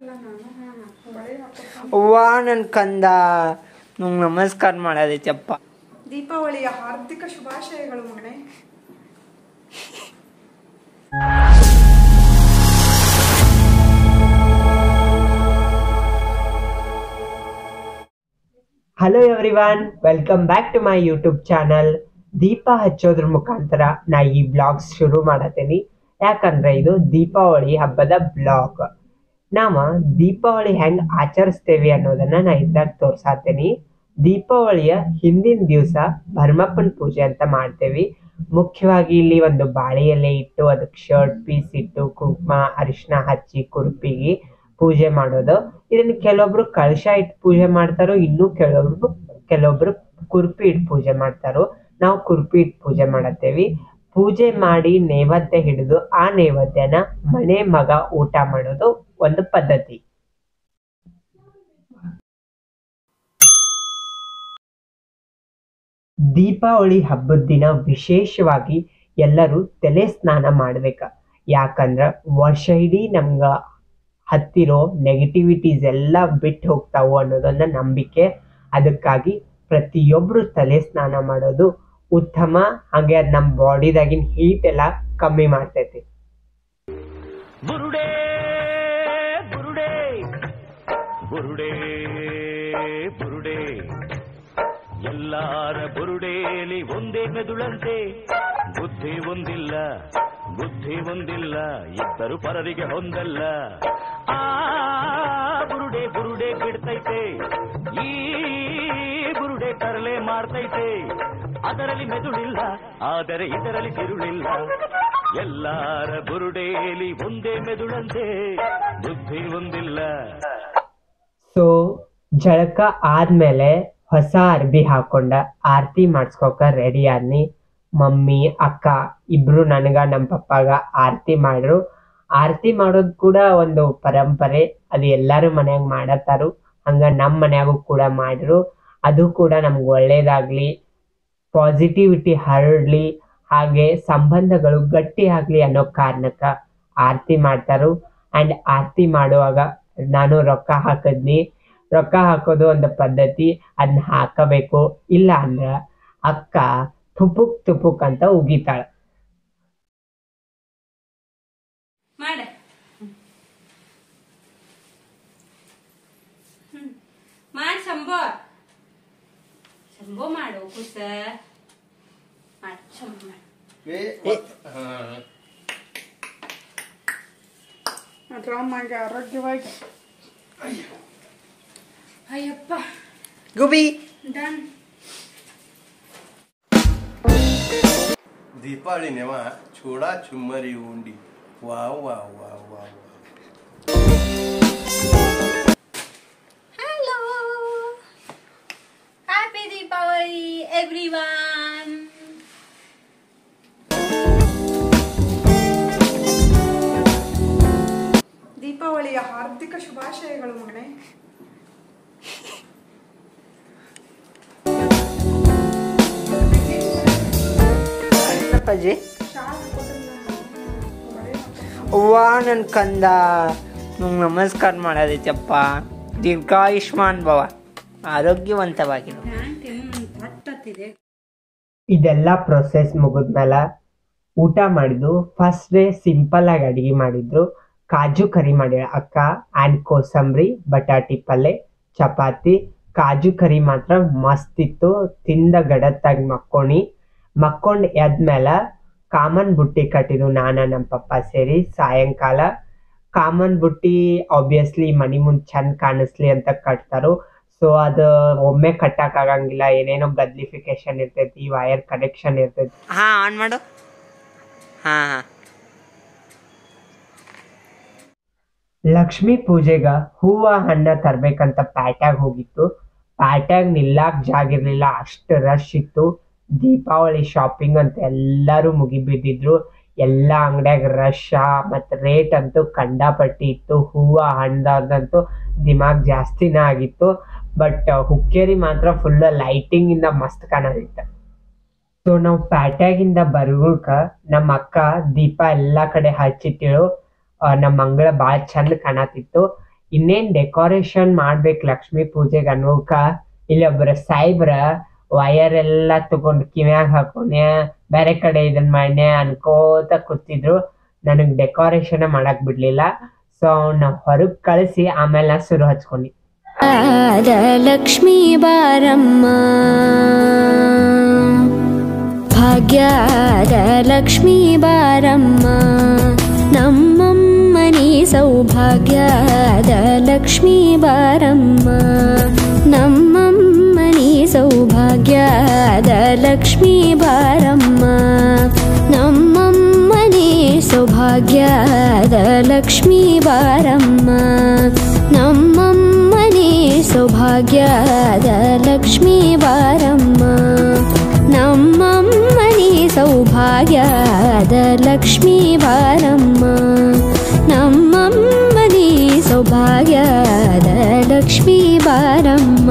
ವಾ ನನ್ನ ಕಂದ ನಂಗೆ ನಮಸ್ಕಾರ ಮಾಡೋದೈತಪ್ಪ ದೀಪಾವಳಿಯ ಹಾರ್ದಿಕ ಶುಭಾಶಯಗಳು ಮಗನೇ hello everyone welcome back to my YouTube channel ದೀಪ ಹಚ್ಚೋದ್ರ ಮುಖಾಂತರ ನಾ ಈ ಬ್ಲಾಗ್ಸ್ ಶುರು ಮಾಡತ್ತೀನಿ ಯಾಕಂದ್ರೆ ಇದು ದೀಪಾವಳಿ ಹಬ್ಬದ ಬ್ಲಾಗ್ ನಾವ ದೀಪಾವಳಿ ಹೆಂಗ್ ಆಚರಿಸ್ತೇವಿ ಅನ್ನೋದನ್ನ ನಾ ಇದ್ರಾಗ ತೋರ್ಸಾತೀನಿ ದೀಪಾವಳಿಯ ಹಿಂದಿನ ದಿವಸ ಭರಮಪ್ಪನ ಪೂಜೆ ಅಂತ ಮಾಡ್ತೇವಿ ಮುಖ್ಯವಾಗಿ ಇಲ್ಲಿ ಒಂದು ಬಾಳೆ ಎಲೆ ಇಟ್ಟು ಅದಕ್ಕೆ ಶರ್ಟ್ ಪೀಸ್ ಇಟ್ಟು ಕುಂಕುಮ ಅರಿಶಿನ ಹಚ್ಚಿ ಕುರುಪಿಗೆ ಪೂಜೆ ಮಾಡೋದು ಇದನ್ನ ಕೆಲವೊಬ್ರು ಕಳಶ ಇಟ್ಟು ಪೂಜೆ ಮಾಡ್ತಾರೋ ಇನ್ನು ಕೆಲವೊಬ್ರು ಕೆಲವೊಬ್ರು ಕುರ್ಪಿ ಇಟ್ಟು ಪೂಜೆ ಮಾಡ್ತಾರೋ ನಾವು ಕುರ್ಪಿ ಇಟ್ಟು ಪೂಜೆ ಮಾಡತ್ತೇವಿ ಪೂಜೆ ಮಾಡಿ ನೈವೇದ್ಯ ಹಿಡಿದು ಆ ನೈವೇದ್ಯನ ಮನೆ ಮಗ ಊಟ ಮಾಡೋದು ಒಂದು ಪದ್ಧತಿ ದೀಪಾವಳಿ ಹಬ್ಬದ ದಿನ ವಿಶೇಷವಾಗಿ ಎಲ್ಲರೂ ತಲೆ ಸ್ನಾನ ಮಾಡ್ಬೇಕ ಯಾಕಂದ್ರ ವರ್ಷ ಇಡೀ ನಮ್ಗ ಹತ್ತಿರೋ ನೆಗೆಟಿವಿಟೀಸ್ ಎಲ್ಲ ಬಿಟ್ಟು ಹೋಗ್ತಾವು ಅನ್ನೋದನ್ನ ನಂಬಿಕೆ ಅದಕ್ಕಾಗಿ ಪ್ರತಿಯೊಬ್ರು ತಲೆ ಸ್ನಾನ ಮಾಡೋದು ಉತ್ತಮ ಹಾಗೆ ಅದ್ ನಮ್ಮ ಬಾಡಿದಾಗಿನ ಹೀಟ್ ಎಲ್ಲ ಕಮ್ಮಿ ಮಾಡ್ತೈತಿ ಬುರುಡೆ ಬುರುಡೆ ಬುರುಡೆ ಬುರುಡೆ ಎಲ್ಲಾರ ಬುರುಡೇಲಿ ಒಂದೇ ಮೆದುಳಂತೆ ಬುದ್ಧಿ ಒಂದಿಲ್ಲ ಬುದ್ಧಿ ಒಂದಿಲ್ಲ ಇದ್ದರು ಪರರಿಗೆ ಹೊಂದಲ್ಲ ಆ ಬುರುಡೆ ಬುರುಡೆ ಬಿಡ್ತೈತೆ ಈ ಬುರುಡೆ ತರಲೆ ಮಾಡ್ತೈತೆ ಅದರಲ್ಲಿ ಮೆದುಳಿಲ್ಲ ಆದರೆ ಇದರಲ್ಲಿ ತಿರುಳಿಲ್ಲ ಎಲ್ಲಾರ ಬುರುಡೇಲಿ ಒಂದೇ ಮೆದುಳಂತೆ ಬುದ್ಧಿ ಒಂದಿಲ್ಲ ಸೊ ಜಳಕ ಆದ್ಮೇಲೆ ಹೊಸ ಅರ್ಬಿ ಹಾಕೊಂಡ ಆರತಿ ಮಾಡ್ಸ್ಕೊಕ ರೆಡಿ ಆದ್ನಿ ಮಮ್ಮಿ ಅಕ್ಕ ಇಬ್ರು ನನಗ ನಮ್ಮ ಪಪ್ಪಾಗ ಆರತಿ ಮಾಡ್ರು ಆರತಿ ಮಾಡೋದ್ ಕೂಡ ಒಂದು ಪರಂಪರೆ ಅದು ಎಲ್ಲಾರು ಮನ್ಯಾಗ ಮಾಡತ್ತಾರು ಹಂಗ ನಮ್ಮ ಮನ್ಯಾಗೂ ಕೂಡ ಮಾಡ್ರು ಅದು ಕೂಡ ನಮ್ಗೆ ಒಳ್ಳೇದಾಗ್ಲಿ ಪಾಸಿಟಿವಿಟಿ ಹರಡ್ಲಿ ಹಾಗೆ ಸಂಬಂಧಗಳು ಗಟ್ಟಿ ಆಗ್ಲಿ ಅನ್ನೋ ಕಾರಣಕ್ಕ ಆರತಿ ಮಾಡ್ತಾರು ಅಂಡ್ ಆರತಿ ಮಾಡುವಾಗ ನಾನು ರೊಕ್ಕ ಹಾಕದ್ನಿ ರೊಕ್ಕ ಹಾಕೋದು ಒಂದು ಪದ್ಧತಿ ಅದನ್ನ ಹಾಕಬೇಕು ಇಲ್ಲ ಅಂದ್ರ ಅಕ್ಕ ತುಪುಕ್ ತುಪುಕ್ ಅಂತ ಉಗಿತಾಳ ಮಾಡ ಮಾಡಿ ಶಂಭೋ ಶಂಭೋ ಮಾಡು ಕುಸ ಮಾಡು ಶಂಭೋ ಮಾಡು ರಾಮಾಗೆ ಆರೋಗ್ಯವಾಗಿ ಅಯ್ಯಪ್ಪ ಗುಬಿ ಡನ್ दीपावली नेवा छोड़ा चुम्मरी उंडी वाह वाह वाह वाह वाह ಹಲೋ ಹ್ಯಾಪಿ ದೀಪಾವಳಿ ಎವ್ರಿವನ್ ದೀಪಾವಳಿಯ ಹಾರ್ದಿಕ ಶುಭಾಶಯಗಳು ಮಗನೇ ಅಪ್ಪಾಜಿ ಶಾಲ್ ಹಾಕೋದ್ರಿಂದ ಬಳೆ ಹಾಕೋ- ವಾ ನನ್ನ ಕಂದ ನಂಗೆ ನಮಸ್ಕಾರ ಮಾಡೋದೈತಪ್ಪ ದೀರ್ಘಾಯುಷ್ಮಾನ್ ಭವ ಆರೋಗ್ಯವಂತವಾಗಿರು ಪ್ಯಾಂಟ್ ಏನು ತಟ್ಟತ್ತಿದೆ ಇದೆಲ್ಲ ಪ್ರೊಸೆಸ್ ಮುಗಿದ್ಮೇಲೆ ಊಟ ಮಾಡಿದ್ದು ಫಸ್ಟ್ ಡೇ ಸಿಂಪಲ್ ಆಗಿ ಅಡಿಗೆ ಮಾಡಿದ್ರು ಕಾಜು ಕರಿ ಮಾಡಿರ ಅಕ್ಕ ಆ್ಯಂಡ್ ಕೋಸಂಬರಿ ಬಟಾಟಿ ಪಲ್ಲೆ ಚಪಾತಿ ಕಾಜು ಕರಿ ಮಾತ್ರ ಮಸ್ತ್ ಇತ್ತು ತಿಂದ ಗಡತ್ತಾಗಿ ಮಕ್ಕೋಣಿ ಮಕ್ಕೊಂಡ್ ಎದ್ಮೇಲೆ ಕಾಮನ್ ಬುಟ್ಟಿ ಕಟ್ಟಿದ್ವು ನಾನ ನಮ್ಮ ಪಪ್ಪ ಸೇರಿ ಸಾಯಂಕಾಲ ಕಾಮನ್ ಬುಟ್ಟಿ ಆಬ್ವಿಯಸ್ಲಿ ಮನಿ ಮುಂದ್ ಚಂದ ಕಾಣಿಸ್ಲಿ ಅಂತ ಕಟ್ತಾರೋ ಸೊ ಅದು ಒಮ್ಮೆ ಕಟ್ಟಕ್ ಆಗಂಗಿಲ್ಲ ಏನೇನೋ ಗದ್ಲಿಫಿಕೇಶನ್ ಇರ್ತೈತಿ ವೈರ್ ಕನೆಕ್ಷನ್ ಇರ್ತೈತಿ ಹಾಂ ಆನ್ ಮಾಡು ಹಾಂ ಹಾಂ ಲಕ್ಷ್ಮೀ ಪೂಜೆಗ ಹೂವ ಹಣ್ಣ ತರ್ಬೇಕಂತ ಪ್ಯಾಟ್ಯಾಗ ಹೋಗಿತ್ತು ಪ್ಯಾಟ್ಯಾಗ ನಿಲ್ಲಾಕ್ ಜಾಗ ಇರ್ಲಿಲ್ಲ ಅಷ್ಟು ರಶ್ ಇತ್ತು ದೀಪಾವಳಿ ಶಾಪಿಂಗ್ ಅಂತ ಎಲ್ಲರೂ ಮುಗಿಬಿದ್ದಿದ್ರು ಎಲ್ಲ ಅಂಗಡ್ಯಾಗ ರಶ್ ಮತ್ ರೇಟ್ ಅಂತೂ ಕಂಡಾಪಟ್ಟಿ ಇತ್ತು ಹೂವ ಹಣ್ಣದಂತೂ ದಿಮಾಗ್ ಜಾಸ್ತಿನೇ ಆಗಿತ್ತು ಬಟ್ ಹುಕ್ಕೇರಿ ಮಾತ್ರ ಫುಲ್ ಲೈಟಿಂಗ್ ಇಂದ ಮಸ್ತ್ ಕಾಣದಿತ್ತು ಸೊ ನಾವು ಪ್ಯಾಟ್ಯಾಗಿಂದ ಬರುಗಳ್ಕ ನಮ್ಮ ಅಕ್ಕ ದೀಪ ಎಲ್ಲಾ ಕಡೆ ಹಚ್ಚಿಟ್ಟಿಳು ಆ, ನಮ್ಮ ಅಂಗಳ ಭಾಳ ಚಂದ ಕಾಣತಿತ್ತು ಇನ್ನೇನ್ ಡೆಕೋರೇಷನ್ ಮಾಡ್ಬೇಕು ಲಕ್ಷ್ಮೀ ಪೂಜೆಗೆ ಅನ್ನೋಕ ಇಲ್ಲೊಬ್ಬರ ಸಾಯಿಬ್ರ ವಯರ್ ಎಲ್ಲ ತಗೊಂಡ್ ಕಿವ್ಯಾಗ ಹಾಕೊಂಡೆ ಬೇರೆ ಕಡೆ ಇದನ್ ಮಾಡ್ನೆ ಅನ್ಕೋತ ಕೂತಿದ್ರು ನನಗ್ ಡೆಕೋರೇಷನ್ ಮಾಡಕ್ ಬಿಡ್ಲಿಲ್ಲ ಸೊ ಅವ್ನ ಹೊರಗ್ ಕಳಿಸಿ ಆಮೇಲೆ ನಾ ಶುರು ಹಚ್ಕೊಂಡಿ ಆದ ಲಕ್ಷ್ಮೀ ಬಾರಮ್ಮ ಭಾಗ್ಯದ ಲಕ್ಷ್ಮೀ ಬಾರಮ್ಮ ನಮ್ಮಮ್ಮನಿ ಸೌಭಾಗ್ಯದ ಲಕ್ಷ್ಮೀ ಬಾರಮ್ಮ ನಮ್ಮಮ್ಮನಿ ಸೌಭಾಗ್ಯದ ಲಕ್ಷ್ಮೀ ಬಾರಮ್ಮ ನಮ್ಮಮ್ಮನಿ ಸೌಭಾಗ್ಯದ ಲಕ್ಷ್ಮೀ ಬಾರಮ್ಮ ನಮ್ಮಮ್ಮನಿ ಸೌಭಾಗ್ಯದ ಲಕ್ಷ್ಮೀ ಬಾರಮ್ಮ ನಮ್ಮಮ್ಮನಿ ಸೌಭಾಗ್ಯದ ಲಕ್ಷ್ಮೀ ಬಾರಮ್ಮ ನಮ್ಮಮ್ಮನಿ ಸೌಭಾಗ್ಯದ ಲಕ್ಷ್ಮೀ ಬಾರಮ್ಮ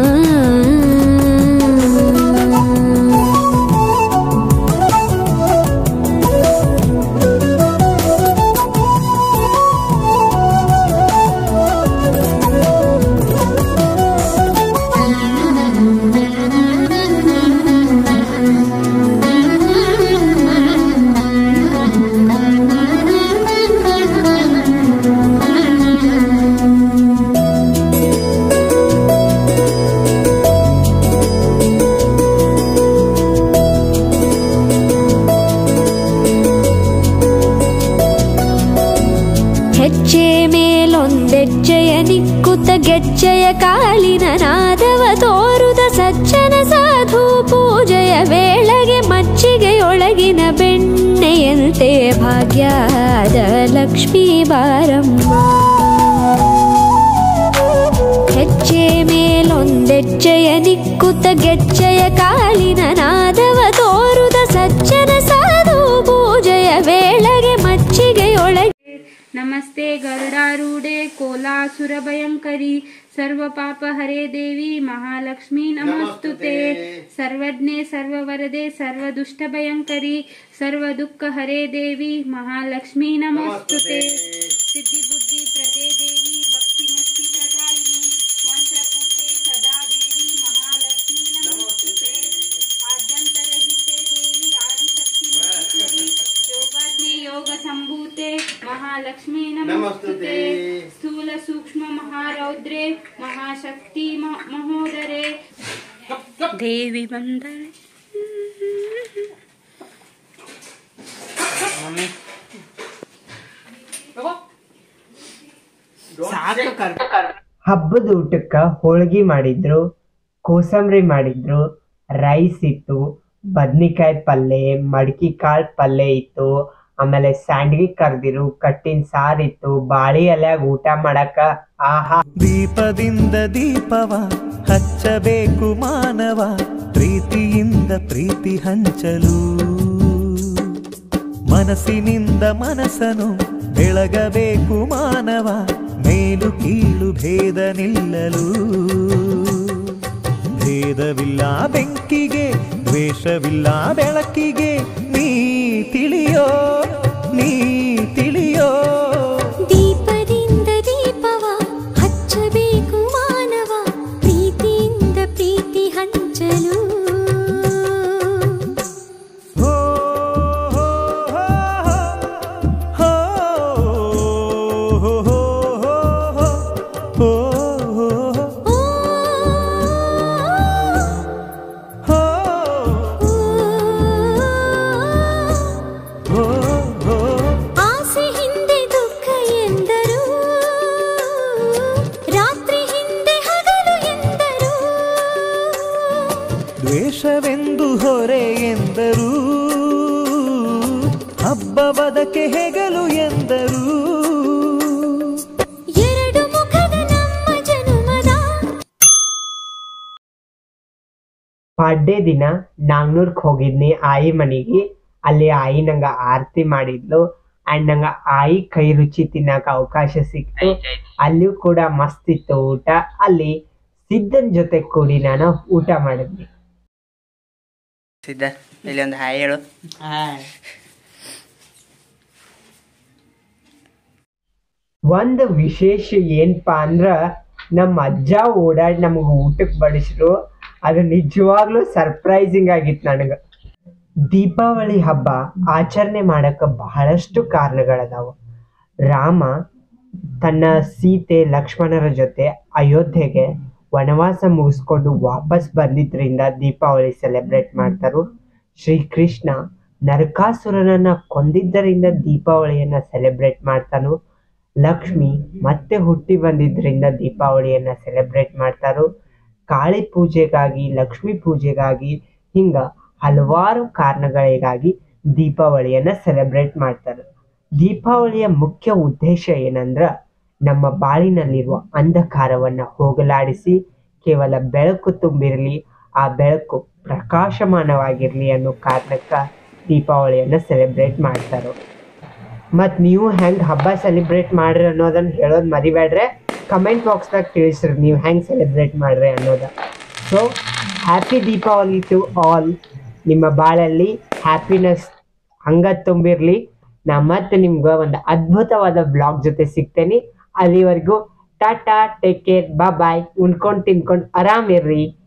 ಹೆಜ್ಜೆ ಮೇಲೊಂದೆಜ್ಜೆಯ ನಿಕ್ಕುತ್ತ ಗೆಜ್ಜೆಯ ಕಾಲಿನ ನಾದವ ತೋರುದ ಸಜ್ಜನ ಸಾಧು ಪೂಜೆಯ ವೇಳೆಗೆ ಮಜ್ಜಿಗೆಯೊಳಗಿನ ಬೆಣ್ಣೆಯಂತೆ ಭಾಗ್ಯದ ಲಕ್ಷ್ಮೀ ಬಾರಮ್ಮ ಹೆಜ್ಜೆ ಮೇಲೊಂದೆಜ್ಜೆಯ ನಿಕ್ಕುತ್ತ ಗೆಜ್ಜೆಯ ಕಾಲಿನ ನಾದವ ತೋರುದ ಸಜ್ಜನ ಸಾಧು ಪೂಜೆಯ ವೇಳೆಗೆ ಮಜ್ಜಿಗೆಯೊಳಗೆ नमस्ते गरुडारूढे कोलासुरभयङ्करी सर्वपापहरे देवी महालक्ष्मी नमस्तुते सर्वज्ञे सर्ववरदे सर्वदुष्टभयङ्करी सर्वदुःखहरे देवी महालक्ष्मी नमस्तुते सिद्धिबुद्धिप्रदे देवी भक्तिमुक्ति प्रदायिनी मन्त्रपूते सदा देवी महालक्ष्मी नमस्तुते आद्यन्तरहिते देवी आदिशक्ति नमस्तुते योगाग्नि योग संभूते महालक्ष्मी नमस्तुते स्थूल सूक्ष्म महारौद्रे महाशक्ति म- महोदरे देवी वन्दने ಮಮ್ಮಿ ಸಾಕು ಕರ್ ಹಬ್ಬದ ಊಟಕ್ಕ ಹೋಳ್ಗಿ ಮಾಡಿದ್ರು ಕೋಸಂಬರಿ ಮಾಡಿದ್ರು ರೈಸ್ ಇತ್ತು ಬದ್ನಿಕಾಯಿ ಪಲ್ಲೆ ಮಡಕಿ ಕಾಳು ಪಲ್ಯ ಇತ್ತು ಆಮೇಲೆ ಸ್ಯಾಂಡ್ಗಿ ಕರ್ದಿರು ಕಟ್ಟಿನ ಸಾರ್ ಇತ್ತು ಬಾಳಿ ಎಲ್ಯಾಗ ಊಟ ಮಾಡಕ ಆಹಾ ದೀಪದಿಂದ ದೀಪವ ಹಚ್ಚಬೇಕು ಮಾನವ ಪ್ರೀತಿಯಿಂದ ಪ್ರೀತಿ ಹಂಚಲು ಮನಸ್ಸಿನಿಂದ ಮನಸ್ಸನು ಬೆಳಗಬೇಕು ಮಾನವ ಮೇಲು ಕೀಳು ಭೇದ ನಿಲ್ಲಲು ಭೇದವಿಲ್ಲ ಬೆಂಕಿಗೆ ದ್ವೇಷವಿಲ್ಲ ಬೆಳಕಿಗೆ ನೀ ತಿಳಿಯೋ ನೀ ತಿಳಿಯೋ ದೀಪದಿಂದ ದೀಪವ ಹಚ್ಚಬೇಕು ಮಾನವ ಪ್ರೀತಿಯಿಂದ ಪ್ರೀತಿ ಹಂಚಲು ಹೋ ಹೋ ಹೋ ಹೋ ಹೋ ಹೋ ಹೋ ಓ, ಹೋ ಓ, ಹೋ ಹೋ ಆಸೆ ಹಿಂದೆ ದುಃಖ ಎಂದರು ರಾತ್ರಿ ಹಿಂದೆ ಹಗಲು ಎಂದರು ದ್ವೇಷವೆಂದು ಹೊರೆ ಎಂದರು ಹಬ್ಬವದಕ್ಕೆ ಹೆಗಲು ಎಂದರು ಎರಡು ಮುಖದ ನಮ್ಮ ಜನುಮದ ಪಾಡ್ಡೆ ದಿನ ನಾಗ್ನೂರ್ಕ್ ಹೋಗಿದ್ನಿ ಆಯಿ ಮನೆಗೆ ಅಲ್ಲಿ ಆಯಿ ನಂಗ ಆರತಿ ಮಾಡಿದ್ಲು ಅಂಡ್ ನಂಗ ಆಯಿ ಕೈ ರುಚಿ ತಿನ್ನಕ ಅವಕಾಶ ಸಿಕ್ತು ಅಲ್ಲಿಯೂ ಕೂಡ ಮಸ್ತ್ ಇತ್ತು ಊಟ ಅಲ್ಲಿ ಸಿದ್ದನ್ ಜೊತೆ ಕೂಡಿ ನಾನು ಊಟ ಮಾಡಿದ್ನಿ ಸಿದ್ಧ ಇಲ್ಲಿ ಒಂದು ಹಾಯ್ ಹೇಳು ಒಂದು ವಿಶೇಷ ಏನಪ್ಪಾ ಅಂದ್ರ ನಮ್ಮ ಅಜ್ಜ ಓಡಾಡಿ ನಮಗೆ ಊಟಕ್ಕೆ ಬಡಿಸಿದ್ರು ಅದು ನಿಜವಾಗ್ಲೂ ಸರ್ಪ್ರೈಸಿಂಗ್ ಆಗಿತ್ತು ನನಗೆ ದೀಪಾವಳಿ ಹಬ್ಬ ಆಚರಣೆ ಮಾಡಕ್ಕೆ ಬಹಳಷ್ಟು ಕಾರಣಗಳದಾವ ರಾಮ ತನ್ನ ಸೀತೆ ಲಕ್ಷ್ಮಣರ ಜೊತೆ ಅಯೋಧ್ಯೆಗೆ ವನವಾಸ ಮುಗಿಸ್ಕೊಂಡು ವಾಪಸ್ ಬಂದಿದ್ರಿಂದ ದೀಪಾವಳಿ ಸೆಲೆಬ್ರೇಟ್ ಮಾಡ್ತಾರು ಶ್ರೀಕೃಷ್ಣ ನರಕಾಸುರನನ್ನ ಕೊಂದಿದ್ದರಿಂದ ದೀಪಾವಳಿಯನ್ನ ಸೆಲೆಬ್ರೇಟ್ ಮಾಡ್ತಾನು ಲಕ್ಷ್ಮಿ ಮತ್ತೆ ಹುಟ್ಟಿ ಬಂದಿದ್ರಿಂದ ದೀಪಾವಳಿಯನ್ನ ಸೆಲೆಬ್ರೇಟ್ ಮಾಡ್ತಾರು ಕಾಳಿ ಪೂಜೆಗಾಗಿ ಲಕ್ಷ್ಮಿ ಪೂಜೆಗಾಗಿ ಹಿಂಗ ಹಲವಾರು ಕಾರಣಗಳಿಗಾಗಿ ದೀಪಾವಳಿಯನ್ನ ಸೆಲೆಬ್ರೇಟ್ ಮಾಡ್ತಾರೆ ದೀಪಾವಳಿಯ ಮುಖ್ಯ ಉದ್ದೇಶ ಏನಂದ್ರ ನಮ್ಮ ಬಾಳಿನಲ್ಲಿರುವ ಅಂಧಕಾರವನ್ನ ಹೋಗಲಾಡಿಸಿ ಕೇವಲ ಬೆಳಕು ತುಂಬಿರಲಿ ಆ ಬೆಳಕು ಪ್ರಕಾಶಮಾನವಾಗಿರ್ಲಿ ಅನ್ನೋ ಕಾರಣಕ್ಕ ದೀಪಾವಳಿಯನ್ನ ಸೆಲೆಬ್ರೇಟ್ ಮಾಡ್ತಾರೆ ಮತ್ತು ನೀವು ಹೆಂಗೆ ಹಬ್ಬ ಸೆಲೆಬ್ರೇಟ್ ಮಾಡ್ರಿ ಅನ್ನೋದನ್ನ ಹೇಳೋದು ಮರಿಬೇಡ್ರೆ ಕಮೆಂಟ್ ಬಾಕ್ಸ್ದಾಗ ತಿಳಿಸ್ರಿ ನೀವು ಹೆಂಗೆ ಸೆಲೆಬ್ರೇಟ್ ಮಾಡ್ರಿ ಅನ್ನೋದ so happy Deepavali to all ನಿಮ್ಮ ಬಾಳಲ್ಲಿ ಹ್ಯಾಪಿನೆಸ್ ಹಂಗ ತುಂಬಿರ್ಲಿ ನಾ ಮತ್ತೆ ನಿಮ್ಗೆ ಒಂದು ಅದ್ಭುತವಾದ ಬ್ಲಾಗ್ ಜೊತೆ ಸಿಗ್ತೇನೆ ಅಲ್ಲಿವರೆಗೂ ಟಾಟಾ ಟೇಕ್ ಕೇರ್ ಬಾ ಬಾಯ್ ಉಣ್ಕೊಂಡು ತಿನ್ಕೊಂಡು ಆರಾಮಿರ್ರಿ